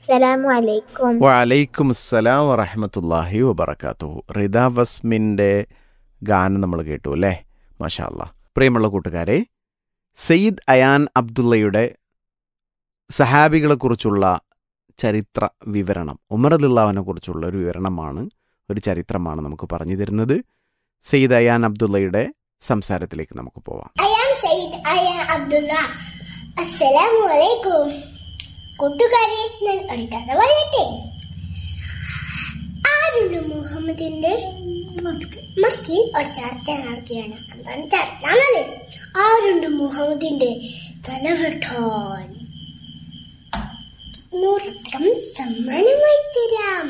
അസ്സലാമു അലൈക്കും വലൈക്കും അസ്സലാം വറഹമത്തല്ലാഹി വബർക്കാത്തു റിദ വസ്മിൻ്റെ ഗാനം നമ്മൾ കേട്ടു അല്ലേ മാഷാ അല്ലാ പ്രിയമുള്ള കൂട്ടുകാരെ സയ്യിദ് അയാൻ അബ്ദുള്ളയുടെ സഹാബികളെക്കുറിച്ചുള്ള ചരിത്ര വിവരണം ഉമറദുല്ലാവിനെ കുറിച്ചുള്ള ഒരു വിവരണമാണ് ഒരു ചരിത്രമാണ് നമുക്ക് പറഞ്ഞു തരുന്നത് സയ്യിദ് അയാൻ അബ്ദുള്ളയുടെ സംസാരത്തിലേക്ക് നമുക്ക് പോവാം അയാം സയ്യിദ് അയ അബ്ദുള്ള അസ്സലാമു അലൈക്കും കൂട്ടുകാരെ ഞാൻ ഒരു കഥ പറയട്ടെ ആരുണ്ട് മുഹമ്മദിന്റെ മക്കിൽ ഒരു ചർച്ച നടക്കുകയാണ് എന്താണ് ചർച്ച എന്നല്ലേ ആരുണ്ട് മുഹമ്മദിന്റെ തലവെട്ടാൻ നൂറക്കം സമ്മാനമായി തരാം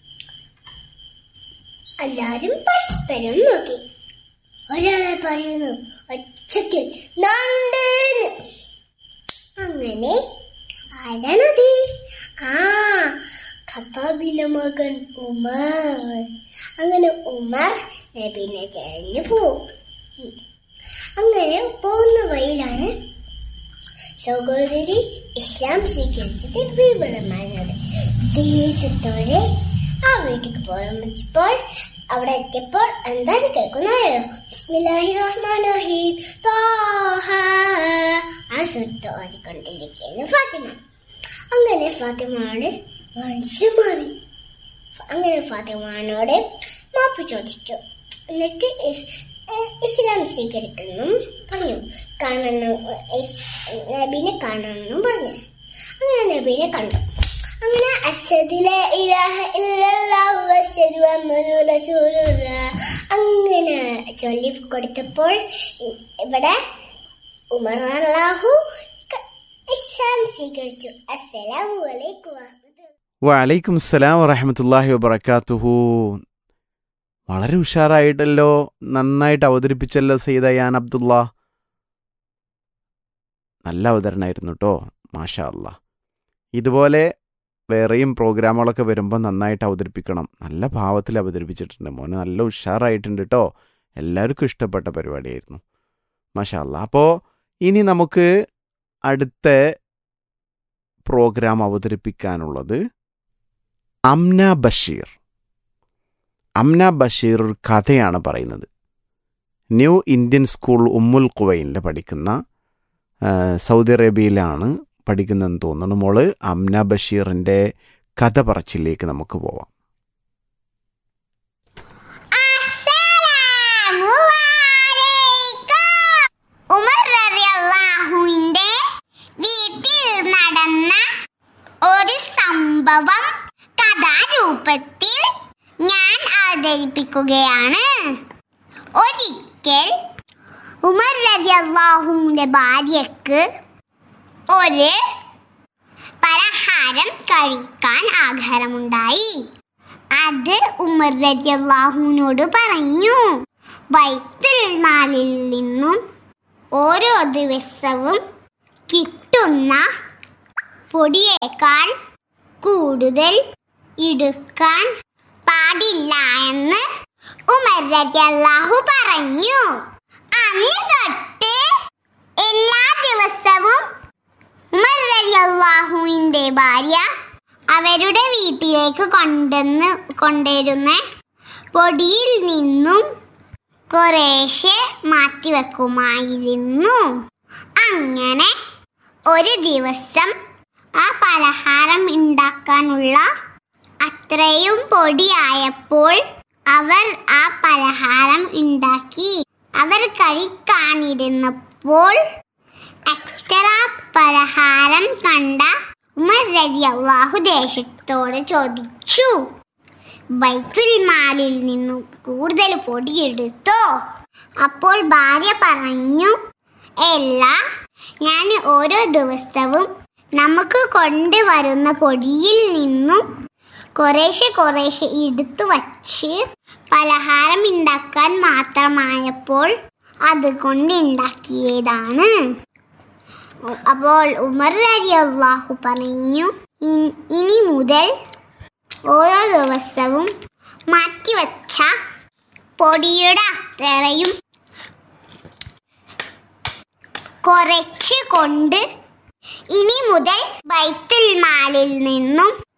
എല്ലാരും പരസ്പരം നോക്കി ഒരാളെ പറയുന്നു ഒച്ചയ്ക്ക് നണ്ടെന്ന് അങ്ങനെ ആരാണത് ആ ഖത്താബിന്റെ മകൻ ഉമർ അങ്ങനെ ഉമർ നബിനെ ചരിഞ്ഞു പോവും അങ്ങനെ പോകുന്ന വഴിയിലാണ് സഹോദരി ഇസ്ലാം സ്വീകരിച്ചത് വിപുലമായിരുന്നത് ദേഷ്യത്തോടെ ആ വീട്ടിൽ പോയപ്പോൾ അവിടെ എത്തിയപ്പോൾ എന്താണ് കേൾക്കുന്നയോ ബിസ്മില്ലാഹി റഹ്മാൻ റഹീം താഹ ആ സുഹൃത്ത് ഓതിക്കൊണ്ടിരിക്കുന്നു ഫാത്തിമ അങ്ങനെ ഫാത്തിമയോട് മനസ്സ് മാറി അങ്ങനെ ഫാത്തിമാനോട് മാപ്പ് ചോദിച്ചു എന്നിട്ട് ഇ- ഇ- ഇസ്ലാം സ്വീകരിക്കുന്നു പറഞ്ഞു കാണണം ഇസ്- നബീനെ കാണണമെന്നും പറഞ്ഞു അങ്ങനെ നബീനെ കണ്ടു അങ്ങനെ അശ്ഹദിലെ ഇലാഹ ഇല്ലല്ലാഹു വഅശ്ഹദു അന്നഹു റസൂലുള്ളാഹ് അങ്ങനെ ചൊല്ലി കൊടുത്തപ്പോൾ ഇ- ഇവിടെ ഉമർ അല്ലാഹു ക- ഇസ്ലാം സ്വീകരിച്ചു അസ്സലാമു അലൈക്കും വറഹ്മത്തുള്ളാഹി വലൈക്കും അസ്സലാം വറഹമത്തല്ലാഹി വബർക്കാത്തുഹു വളരെ ഉഷാറായിട്ടല്ലോ നന്നായിട്ട് അവതരിപ്പിച്ചല്ലോ സയ്യിദ് അയാൻ അബ്ദുള്ള നല്ല അവതരണമായിരുന്നു കേട്ടോ മാഷാ അല്ലാ ഇതുപോലെ വേറെയും പ്രോഗ്രാമുകളൊക്കെ വരുമ്പോൾ നന്നായിട്ട് അവതരിപ്പിക്കണം നല്ല ഭാവത്തിൽ അവതരിപ്പിച്ചിട്ടുണ്ട് മോന് നല്ല ഉഷാറായിട്ടുണ്ട് കേട്ടോ എല്ലാവർക്കും ഇഷ്ടപ്പെട്ട പരിപാടിയായിരുന്നു മാഷാ അല്ലാ അപ്പോൾ ഇനി നമുക്ക് അടുത്ത പ്രോഗ്രാം അവതരിപ്പിക്കാനുള്ളത് അംന ബഷീർ അംന ബഷീർ ഒരു കഥയാണ് പറയുന്നത് ന്യൂ ഇന്ത്യൻ സ്കൂൾ ഉമ്മുൽ കുവൈനിൽ പഠിക്കുന്ന ആ, സൗദി അറേബ്യയിലാണ് പഠിക്കുന്നതെന്ന് തോന്നുന്നു മോള് അംന ബഷീറിൻ്റെ കഥ പറച്ചിലേക്ക് നമുക്ക് പോവാം അസ്സലാമു അലൈക്കും. ഉമർ റളിയല്ലാഹുവിന്റെ വീട്ടിൽ നടന്ന ഒരു സംഭവം കഥാരൂപത്തിൽ ഞാൻ അവതരിപ്പിക്കുകയാണ് ഒരിക്കൽ ഉമർ റളിയല്ലാഹുവിന്റെ ഭാര്യക്ക് ഒരു പലഹാരം കഴിക്കാൻ ആഗ്രഹമുണ്ടായി അത് ഉമർ റളിയല്ലാഹുവിനോട് പറഞ്ഞു ബൈത്തുൽ മാലിൽ നിന്നും ഓരോ ദിവസവും കിട്ടുന്ന പൊടിയേക്കാൾ കൂടുതൽ എടുക്കാൻ പാടില്ല എന്ന് ഉമർ റളിയല്ലാഹു പറഞ്ഞു അന്ന് തൊട്ട് എല്ലാ ദിവസവും ഉമർ റളിയല്ലാഹുവിന്റെ ഭാര്യ അവരുടെ വീട്ടിലേക്ക് കൊണ്ടുവന്ന് കൊണ്ടുവരുന്ന പൊടിയിൽ നിന്നും കുറേശ്ശെ മാറ്റിവെക്കുമായിരുന്നു അങ്ങനെ ഒരു ദിവസം ആ പലഹാരം ഉണ്ടാക്കാനുള്ള അത്രയും പൊടിയായപ്പോൾ അവർ ആ പലഹാരം ഉണ്ടാക്കി അവർ കഴിക്കാനിരുന്നപ്പോൾ എക്സ്ട്രാ പലഹാരം കണ്ട ഉമർ റളിയല്ലാഹു ദേശത്തോട് ചോദിച്ചു ബൈത്തുൽ മാലിൽ നിന്നും കൂടുതൽ പൊടിയെടുത്തോ അപ്പോൾ ഭാര്യ പറഞ്ഞു അല്ല ഞാൻ ഓരോ ദിവസവും നമുക്ക് കൊണ്ടുവരുന്ന പൊടിയിൽ നിന്നും കുറേശ്ശെ കുറേശ്ശെ എടുത്തു വച്ച് പലഹാരം ഉണ്ടാക്കാൻ മാത്രമായപ്പോൾ അതുകൊണ്ട് ഉണ്ടാക്കിയതാണ് അപ്പോൾ ഉമർ റളിയല്ലാഹു പറഞ്ഞു "ഇൻ- ഇനി മുതൽ ഓരോ ദിവസവും മാറ്റിവെച്ച പൊടിയുടെ അത്രയും കുറച്ച് കൊണ്ട് ഇനി മുതൽ ബൈത്തുൽ മാലിൽ നിന്നും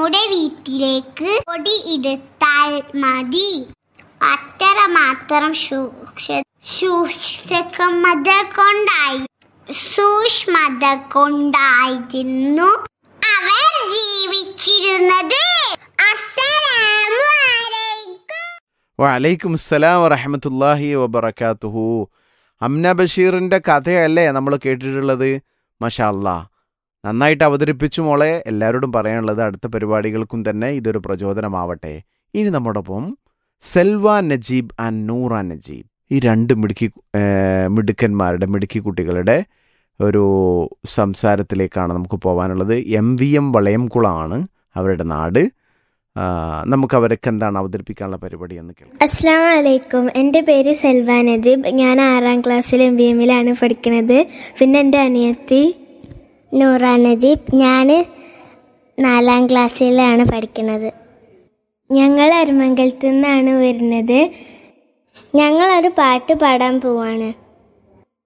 നമ്മുടെ വീട്ടിലേക്ക് പൊടി എടുത്താൽ മതി അത്ര മാത്രം സൂക്ഷ- സൂക്ഷ്മത കൊണ്ടായി സൂക്ഷ്മത കൊണ്ടായിരുന്നു അവർ ജീവിച്ചിരുന്നത് അസ്സലാമു അലൈക്കും വലൈക്കും അസ്സലാം വറഹമത്തല്ലാഹി വബർക്കാത്തുഹു അംന ബഷീറിൻ്റെ കഥയല്ലേ നമ്മൾ കേട്ടിട്ടുള്ളത് മഷാ അല്ലാ നന്നായിട്ട് അവതരിപ്പിച്ചു മോളെ എല്ലാവരോടും പറയാനുള്ളത് അടുത്ത പരിപാടികൾക്കും തന്നെ ഇതൊരു പ്രചോദനമാവട്ടെ ഇനി നമ്മോടൊപ്പം സെൽവ നജീബ് ആൻഡ് നൂറ നജീബ് ഈ രണ്ട് മിടുക്കി ഏർ, മിടുക്കന്മാരുടെ മിടുക്കി കുട്ടികളുടെ ഒരു സംസാരത്തിലേക്കാണ് നമുക്ക് പോകാനുള്ളത് എം വി എം വളയംകുളമാണ് അവരുടെ നാട് ആ, നമുക്ക് അവരൊക്കെ എന്താണ് അവതരിപ്പിക്കാനുള്ള പരിപാടി എന്ന് കേൾക്കാം അസ്സാം വലൈക്കും എൻ്റെ പേര് സെൽവ നജീബ് ഞാൻ ആറാം ക്ലാസ്സിൽ എം ബി എമ്മിലാണ് പഠിക്കുന്നത് പിന്നെ എൻ്റെ അനിയത്തി നൂറ നജീബ് ഞാൻ നാലാം ക്ലാസ്സിലാണ് പഠിക്കുന്നത് ഞങ്ങൾ അരുമംഗലത്തു നിന്നാണ് വരുന്നത് ഞങ്ങളൊരു പാട്ട് പാടാൻ പോവാണ്